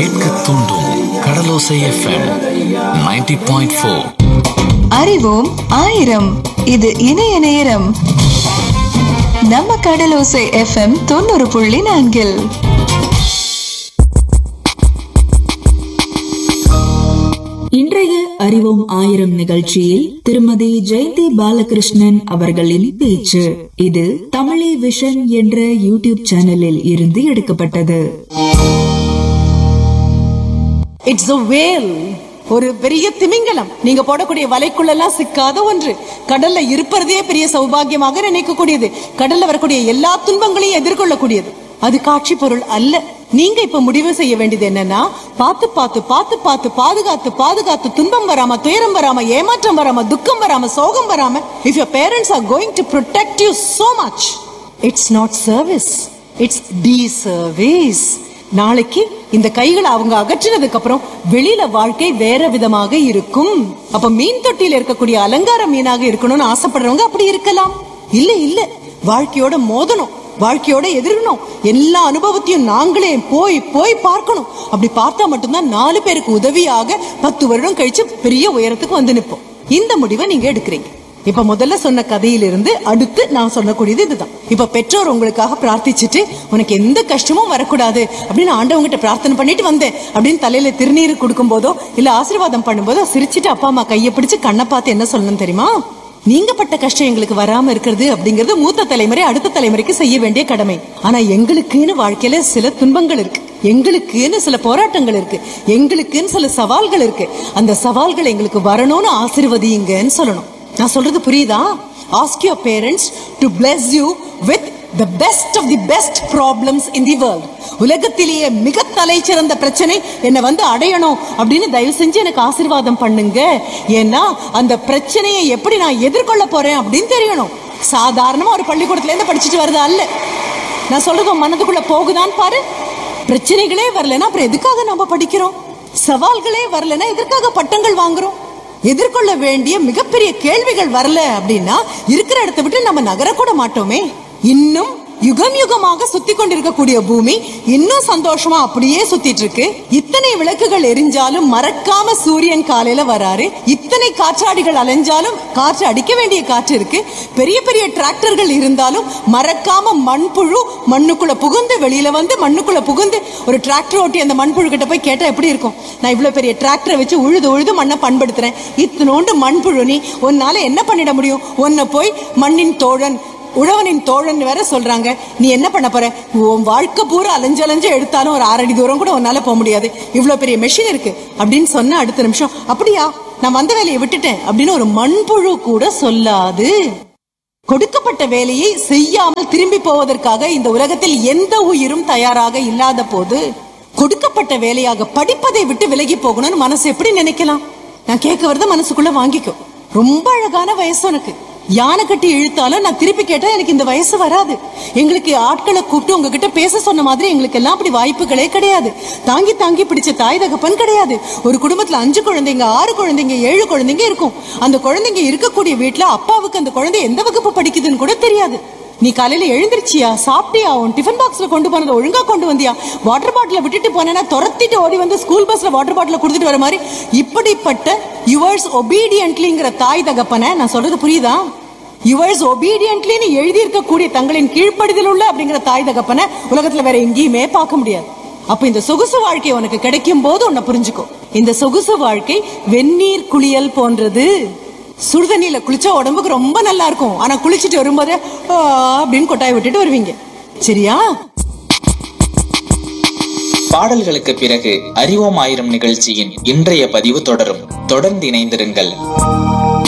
கேட்க தூண்டும் கடலோசை FM 90.4 point four அறிவோம் ஆயிரம் இது இணைய நேரம் நம்ம கடலோசை எஃப்எம் தொண்ணூறு புள்ளி நான்கில் இன்றைய அறிவோம் ஆயிரம் நிகழ்ச்சியில் திருமதி ஜெயந்தி பாலகிருஷ்ணன் அவர்களின் பேச்சு இது தமிழி விஷன் என்ற யூடியூப் சேனலில் இருந்து எடுக்கப்பட்டது இட்ஸ் a whale ஒரு பெரிய திமிங்கலம் நீங்க போடக்கூடிய வலைக்குள்ளெல்லாம் சிக்காத ஒன்று கடல்ல இருப்பதே பெரிய சௌபாகியமாக நினைக்கக்கூடியது கடல்ல வரக்கூடிய எல்லா துன்பங்களையும் எதிர்கொள்ளக்கூடியது அது காட்சி பொருள் அல்ல நீங்க இப்ப முடிவு செய்ய வேண்டியது என்னன்னா பார்த்து பார்த்து பார்த்து பார்த்து பாதுகாத்து பாதுகாத்து துன்பம் வராம துயரம் வராம ஏமாற்றம் வராம துக்கம் வராம சோகம் வராம if your parents are going to protect you so much it's not service it's the service நாளைக்கு இந்த கைகளை அவங்க அகற்றினதுக்கு அப்புறம் வெளியில வாழ்க்கை வேற விதமாக இருக்கும் அப்ப மீன் தொட்டியில இருக்கக்கூடிய அலங்கார மீனாக இருக்கணும்னு ஆசைப்படுறவங்க அப்படி இருக்கலாம் இல்ல இல்ல வாழ்க்கையோட மோதணும் வாழ்க்கையோட எதிரணும் எல்லா அனுபவத்தையும் நாங்களே போய் போய் பார்க்கணும் அப்படி பார்த்தா மட்டும்தான் நாலு பேருக்கு உதவியாக பத்து வருடம் கழிச்சு பெரிய உயரத்துக்கு வந்து நிற்போம் இந்த முடிவை நீங்க எடுக்கிறீங்க இப்ப முதல்ல சொன்ன கதையிலிருந்து அடுத்து நான் சொல்லக்கூடியது இதுதான் இப்ப பெற்றோர் உங்களுக்காக பிரார்த்திச்சுட்டு உனக்கு எந்த கஷ்டமும் வரக்கூடாது அப்படின்னு ஆண்டவங்கிட்ட பிரார்த்தனை பண்ணிட்டு வந்தேன் அப்படின்னு தலையில திருநீர் கொடுக்கும் போதோ இல்ல ஆசீர்வாதம் பண்ணும்போதோ சிரிச்சிட்டு அப்பா அம்மா கையை பிடிச்சு கண்ணை பார்த்து என்ன சொல்லணும் தெரியுமா நீங்க பட்ட கஷ்டம் எங்களுக்கு வராம இருக்கிறது அப்படிங்கறது மூத்த தலைமுறை அடுத்த தலைமுறைக்கு செய்ய வேண்டிய கடமை ஆனா எங்களுக்குன்னு வாழ்க்கையில சில துன்பங்கள் இருக்கு எங்களுக்குன்னு சில போராட்டங்கள் இருக்கு எங்களுக்குன்னு சில சவால்கள் இருக்கு அந்த சவால்கள் எங்களுக்கு வரணும்னு ஆசீர்வதிங்கன்னு சொல்லணும் நான் சொல்றது புரியுதா ask your parents to bless you with the best of the best problems in the world உலகத்திலேயே மிக தலை சிறந்த பிரச்சனை என்னை வந்து அடையணும் அப்படின்னு தயவு செஞ்சு எனக்கு ஆசீர்வாதம் பண்ணுங்க ஏன்னா அந்த பிரச்சனையை எப்படி நான் எதிர்கொள்ள போறேன் அப்படின்னு தெரியணும் சாதாரணமா ஒரு பள்ளிக்கூடத்துல இருந்து படிச்சுட்டு வருது அல்ல நான் சொல்றது உன் மனதுக்குள்ள போகுதான்னு பாரு பிரச்சனைகளே வரலன்னா அப்புறம் எதுக்காக நம்ம படிக்கிறோம் சவால்களே வரலன்னா எதற்காக பட்டங்கள் வாங்குறோம் எதிர்கொள்ள வேண்டிய மிகப்பெரிய கேள்விகள் வரல அப்படின்னா இருக்கிற இடத்தை விட்டு நம்ம நகரக்கூட மாட்டோமே இன்னும் யுகம் யுகமாக சுத்தி கொண்டிருக்கக்கூடிய பூமி இன்னும் சந்தோஷமா அப்படியே சுத்திட்டு இருக்கு இத்தனை விளக்குகள் எரிஞ்சாலும் மறக்காம சூரியன் காலையில வராரு இத்தனை காற்றாடிகள் அலைஞ்சாலும் காற்று அடிக்க வேண்டிய காற்று இருக்கு பெரிய பெரிய டிராக்டர்கள் இருந்தாலும் மறக்காம மண்புழு மண்ணுக்குள்ள புகுந்து வெளியில வந்து மண்ணுக்குள்ள புகுந்து ஒரு டிராக்டர் ஓட்டி அந்த மண்புழு கிட்ட போய் கேட்டா எப்படி இருக்கும் நான் இவ்வளவு பெரிய டிராக்டரை வச்சு உழுது உழுது மண்ணை பண்படுத்துறேன் இத்தனோண்டு மண்புழு நீ உன்னால என்ன பண்ணிட முடியும் உன்னை போய் மண்ணின் தோழன் உழவனின் தோழன் வேற சொல்றாங்க நீ என்ன பண்ண போற உன் வாழ்க்கை பூரா அலைஞ்சலைஞ்சு எடுத்தாலும் ஒரு ஆறடி தூரம் கூட உன்னால போக முடியாது இவ்வளவு பெரிய மெஷின் இருக்கு அப்படின்னு சொன்ன அடுத்த நிமிஷம் அப்படியா நான் வந்த வேலையை விட்டுட்டேன் அப்படின்னு ஒரு மண்புழு கூட சொல்லாது கொடுக்கப்பட்ட வேலையை செய்யாமல் திரும்பி போவதற்காக இந்த உலகத்தில் எந்த உயிரும் தயாராக இல்லாத போது கொடுக்கப்பட்ட வேலையாக படிப்பதை விட்டு விலகி போகணும்னு மனசு எப்படி நினைக்கலாம் நான் கேட்க வரத மனசுக்குள்ள வாங்கிக்கும் ரொம்ப அழகான வயசு உனக்கு யானை கட்டி இழுத்தாலும் நான் திருப்பி கேட்டா எனக்கு இந்த வயசு வராது எங்களுக்கு ஆட்களை கூப்பிட்டு உங்ககிட்ட பேச சொன்ன மாதிரி எங்களுக்கு எல்லாம் அப்படி வாய்ப்புகளே கிடையாது தாங்கி தாங்கி பிடிச்ச தாய் தகப்பன் கிடையாது ஒரு குடும்பத்துல அஞ்சு குழந்தைங்க ஆறு குழந்தைங்க ஏழு குழந்தைங்க இருக்கும் அந்த குழந்தைங்க இருக்கக்கூடிய வீட்டுல அப்பாவுக்கு அந்த குழந்தை எந்த வகுப்பு படிக்குதுன்னு கூட தெரியாது நீ காலையில எழுந்திருச்சியா சாப்பிட்டியா உன் டிஃபன் பாக்ஸ்ல கொண்டு போனதை ஒழுங்கா கொண்டு வந்தியா வாட்டர் பாட்டில விட்டுட்டு போனேன்னா துரத்திட்டு ஓடி வந்து ஸ்கூல் பஸ்ல வாட்டர் பாட்டில கொடுத்துட்டு வர மாதிரி இப்படிப்பட்ட யுவர்ஸ் ஒபீடியன்ட்லிங்கிற தாய் தகப்பனை நான் சொல்றது புரியுதா யுவர்ஸ் ஒபீடியன்ட்லின்னு எழுதி இருக்கக்கூடிய தங்களின் கீழ்ப்படிதல் உள்ள அப்படிங்கிற தாய் தகப்பனை உலகத்துல வேற எங்கேயுமே பார்க்க முடியாது அப்ப இந்த சொகுசு வாழ்க்கை உனக்கு கிடைக்கும் போது உன்னை புரிஞ்சுக்கோ இந்த சொகுசு வாழ்க்கை வெந்நீர் குளியல் போன்றது சுடுதண்ணியில குளிச்சா உடம்புக்கு ரொம்ப நல்லா இருக்கும் ஆனா குளிச்சுட்டு வரும்போதே "ஆ" அப்படின்னு கொட்டாய் விட்டுட்டு வருவீங்க சரியா பாடல்களுக்கு பிறகு அறிவோம் ஆயிரம் நிகழ்ச்சியின் இன்றைய பதிவு தொடரும் தொடர்ந்து இணைந்திருங்கள்